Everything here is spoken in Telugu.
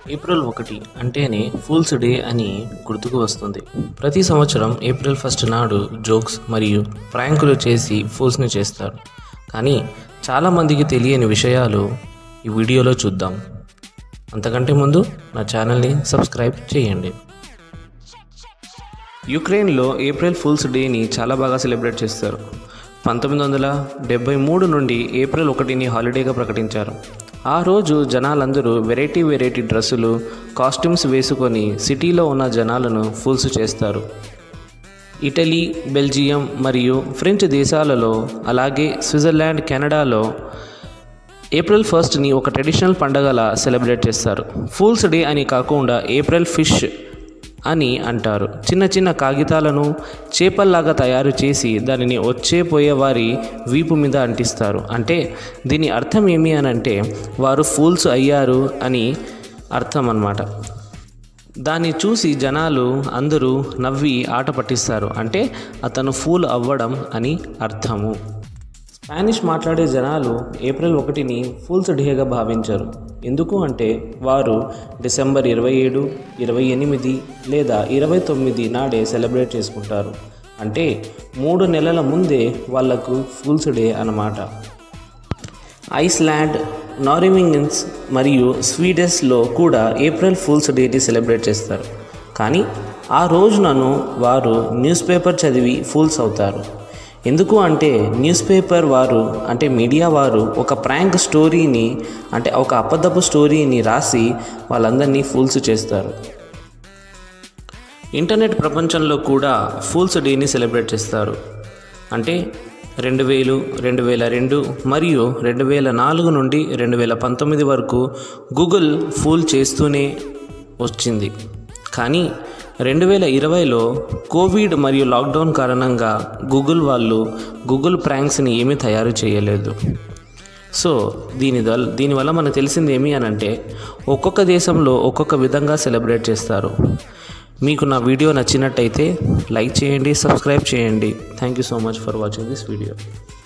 ఏప్రిల్ ఒకటి అంటేనే ఫూల్స్ డే అని గుర్తుకు వస్తుంది ప్రతి సంవత్సరం ఏప్రిల్ ఫస్ట్ నాడు జోక్స్ మరియు ప్రాంకులు చేసి ఫూల్స్ని చేస్తారు కానీ చాలామందికి తెలియని విషయాలు ఈ వీడియోలో చూద్దాం అంతకంటే ముందు నా ఛానల్ని సబ్స్క్రైబ్ చేయండి యుక్రెయిన్లో ఏప్రిల్ ఫూల్స్ డేని చాలా బాగా సెలబ్రేట్ చేస్తారు పంతొమ్మిది వందల డెబ్బై మూడు నుండి ఏప్రిల్ ఒకటిని హాలిడేగా ప్రకటించారు ఆ రోజు జనాలందరూ వెరైటీ వెరైటీ డ్రెస్సులు కాస్ట్యూమ్స్ వేసుకొని సిటీలో ఉన్న జనాలను ఫూల్స్ చేస్తారు ఇటలీ బెల్జియం మరియు ఫ్రెంచ్ దేశాలలో అలాగే స్విట్జర్లాండ్ కెనడాలో ఏప్రిల్ ఫస్ట్ని ఒక ట్రెడిషనల్ పండగలా సెలబ్రేట్ చేస్తారు ఫూల్స్ డే అని కాకుండా ఏప్రిల్ ఫిష్ అని అంటారు చిన్న చిన్న కాగితాలను చేపల్లాగా తయారు చేసి దానిని వచ్చే పోయే వారి వీపు మీద అంటిస్తారు అంటే దీని అర్థం ఏమి అని అంటే వారు ఫూల్స్ అయ్యారు అని అర్థం అన్నమాట దాన్ని చూసి జనాలు అందరూ నవ్వి ఆట పట్టిస్తారు అంటే అతను ఫూల్ అవ్వడం అని అర్థము స్పానిష్ మాట్లాడే జనాలు ఏప్రిల్ ఒకటిని ఫూల్స్ డేగా భావించరు ఎందుకు అంటే వారు డిసెంబర్ ఇరవై ఏడు ఇరవై ఎనిమిది లేదా ఇరవై తొమ్మిది నాడే సెలబ్రేట్ చేసుకుంటారు అంటే మూడు నెలల ముందే వాళ్లకు ఫూల్స్ డే అన్నమాట ఐస్లాండ్ నారివింగన్స్ మరియు స్వీడన్స్లో కూడా ఏప్రిల్ ఫూల్స్ డేని సెలబ్రేట్ చేస్తారు కానీ ఆ రోజునను వారు న్యూస్ పేపర్ చదివి ఫూల్స్ అవుతారు ఎందుకు అంటే న్యూస్ పేపర్ వారు అంటే మీడియా వారు ఒక ప్రాంక్ స్టోరీని అంటే ఒక అబద్ధపు స్టోరీని రాసి వాళ్ళందరినీ ఫూల్స్ చేస్తారు ఇంటర్నెట్ ప్రపంచంలో కూడా ఫూల్స్ డేని సెలబ్రేట్ చేస్తారు అంటే రెండు వేలు రెండు వేల రెండు మరియు రెండు వేల నాలుగు నుండి రెండు వేల పంతొమ్మిది వరకు గూగుల్ ఫూల్ చేస్తూనే వచ్చింది కానీ రెండు వేల ఇరవైలో కోవిడ్ మరియు లాక్డౌన్ కారణంగా గూగుల్ వాళ్ళు గూగుల్ ప్రాంక్స్ని ఏమీ తయారు చేయలేదు సో దీని వల్ల దీనివల్ల మనకు తెలిసింది ఏమి అని అంటే ఒక్కొక్క దేశంలో ఒక్కొక్క విధంగా సెలబ్రేట్ చేస్తారు మీకు నా వీడియో నచ్చినట్టయితే లైక్ చేయండి సబ్స్క్రైబ్ చేయండి thank you so much for watching this video